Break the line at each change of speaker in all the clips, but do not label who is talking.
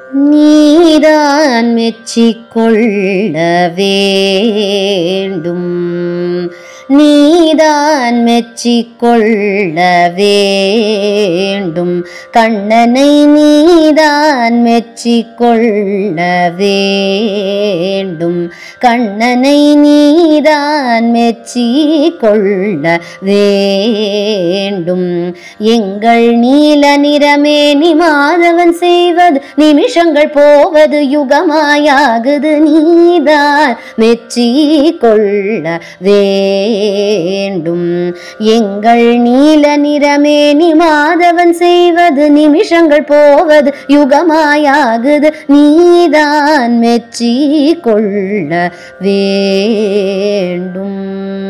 நீதான் மெச்சிக்கொள்ள வேண்டும் நீதான் மெச்சிக்கொள்ள வேண்டும் கண்ணனை நீதான் மெச்சிக்கொள்ள வேண்டும் கண்ணனை நீதான் மெச்சிக்கொள்ள வேண்டும் எங்கள் நீல நிறமேனி மாதவன் செய்வது நிமிஷங்கள் போவது யுகமாயாகுது நீதான் மெச்சி கொள்ள வேண்டும் எங்கள் நீல நிறமேனி மாதவன் செய்வது நிமிஷங்கள் போவது யுகமாயாகுது நீதான் மெச்சி கொள்ள வேண்டும்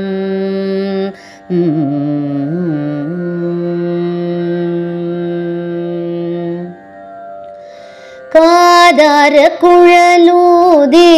உம். காதார குழலூதே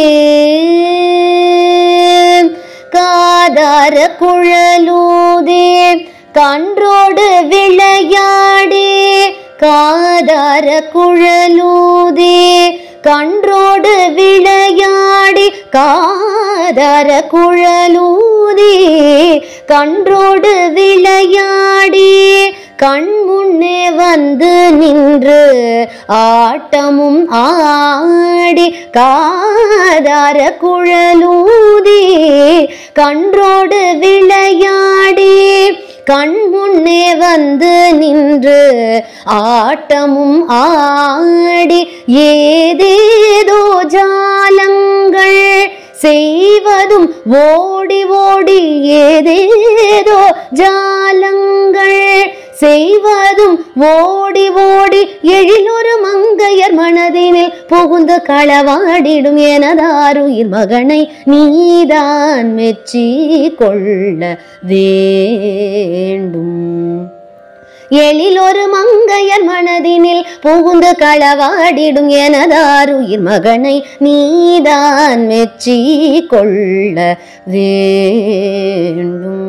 காதார குழலூதே கன்றோடு விளையாடே காதார குழலூதே கன்றோடு விளையாடி காதார குழலூதே கன்றோடு விளையாடி கண் முன்னே வந்து நின்று ஆட்டமும் ஆடி காதார குழலூதி கன்றோடு விளையாடி கண் முன்னே வந்து நின்று ஆட்டமும் ஆடி ஏதேதோ ஜாலங்கள் செய்வதும் ஓடி ஓடி ஏதேதோ ஜாலங்கள் செய்வதும் ஓடி ஓடி எழிலொரு மங்கையர் மனதினில் புகுந்து களவாடிடும் எனதாருயிர் மகனை நீதான் மெச்சி கொள்ள வேண்டும் எழிலொரு மங்கையர் மனதினில் புகுந்து களவாடிடும் எனதாருயிர் மகனை நீதான் மெச்சி கொள்ள வேண்டும்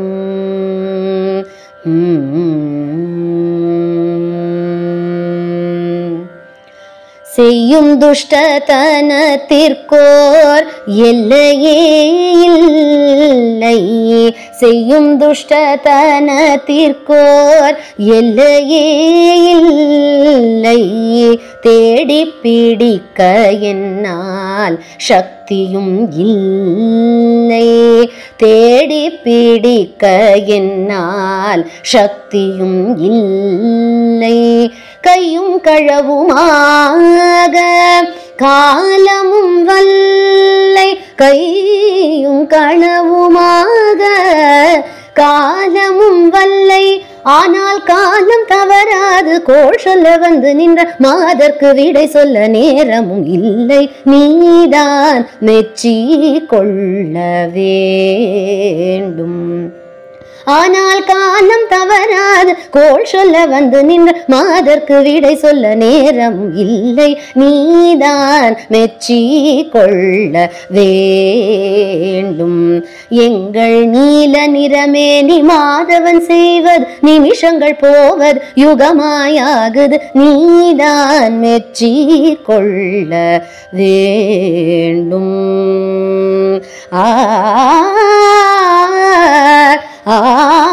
உம். செய்யும் துஷ்டத்தனத்திற்கோர் எல்லையே இல்லை செய்யும் துஷ்டத்தனத்திற்கோர் எல்லையே இல்லை தேடி பிடிக்க என்னால் சக்தியும் இல்லை தேடி பிடிக்க என்னால் சக்தியும் இல்லை கையும் களவுமாக காலமும் வல்லை கையும் களவுமாக காலமும் வல்லை ஆனால் காலம் தவறாது கோள் சொல்ல வந்து நின்ற மாதர்க்கு விடை சொல்ல நேரமும் இல்லை நீதான் மெச்சி கொள்ள வேண்டும் ஆனால் காலம் தவறாது கோள் சொல்ல வந்து நின்ற மாதர்க்கு விடை சொல்ல நேரம் இல்லை நீதான் மெச்சி கொள்ள வேண்டும் எங்கள் நீல நிறமேனி மாதவன் செய்வது நிமிஷங்கள் போவது யுகமாயாகுது நீதான் மெச்சி கொள்ள வேண்டும் ஆ ஆ